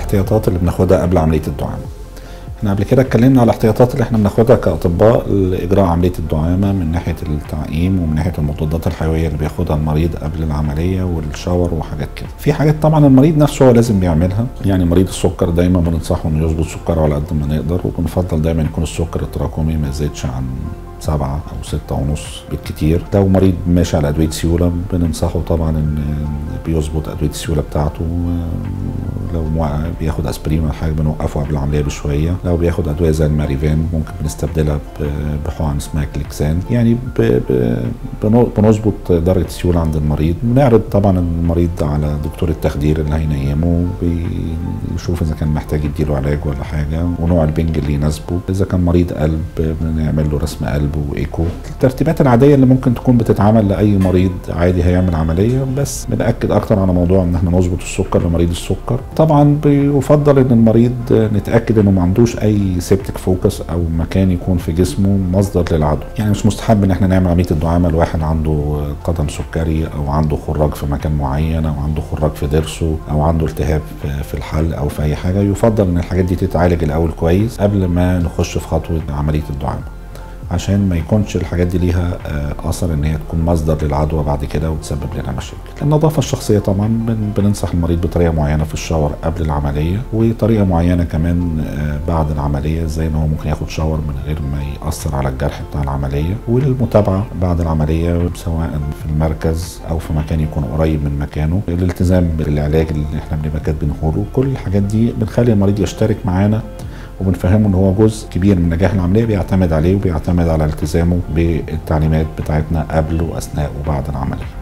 الاحتياطات اللي بناخدها قبل عمليه الدعامه احنا قبل كده اتكلمنا على الاحتياطات اللي احنا بناخدها كاطباء لاجراء عمليه الدعامه من ناحيه التعقيم ومن ناحيه المضادات الحيويه اللي بياخدها المريض قبل العمليه والشاور وحاجات كده في حاجات طبعا المريض نفسه هو لازم بيعملها يعني مريض السكر دايما بننصحه انه يظبط سكره على قد ما نقدر وبنفضل دايما يكون السكر التراكمي ما يزيدش عن سبعة أو ستة ونص بالكتير لو مريض ماشي على أدوية سيولة بننصحه طبعا إن بيظبط أدوية السيولة بتاعته لو بياخد أسبرين ولا حاجة بنوقفه قبل العملية بشوية لو بياخد أدوية زي الماريفان ممكن بنستبدلها بحقن اسمها كليكسان يعني بنظبط درجة السيولة عند المريض بنعرض طبعا المريض على دكتور التخدير اللي هينيمه بيشوف إذا كان محتاج يديله علاج ولا حاجة ونوع البنج اللي يناسبه إذا كان مريض قلب بنعمل له رسم قلب وايكو الترتيبات العاديه اللي ممكن تكون بتتعمل لاي مريض عادي هيعمل عمليه بس بناكد اكتر على موضوع ان احنا نظبط السكر لمريض السكر طبعا بيفضل ان المريض نتاكد انه ما عندوش اي سيبتك فوكس او مكان يكون في جسمه مصدر للعدوى يعني مش مستحب ان احنا نعمل عمليه الدعامه لواحد عنده قدم سكري او عنده خراج في مكان معين او عنده خراج في ضرسه او عنده التهاب في الحلق او في اي حاجه يفضل ان الحاجات دي تتعالج الاول كويس قبل ما نخش في خطوه عمليه الدعامه عشان ما يكونش الحاجات دي ليها اثر ان هي تكون مصدر للعدوى بعد كده وتسبب لنا مشاكل. النظافه الشخصيه طبعا بننصح المريض بطريقه معينه في الشاور قبل العمليه وطريقه معينه كمان بعد العمليه زي ان هو ممكن ياخد شاور من غير ما ياثر على الجرح بتاع العمليه والمتابعه بعد العمليه سواء في المركز او في مكان يكون قريب من مكانه الالتزام بالعلاج اللي احنا بنبقى كاتبينه له كل الحاجات دي بنخلي المريض يشترك معانا وبنفهمه ان هو جزء كبير من نجاح العمليه بيعتمد عليه وبيعتمد على التزامه بالتعليمات بتاعتنا قبل واثناء وبعد العمليه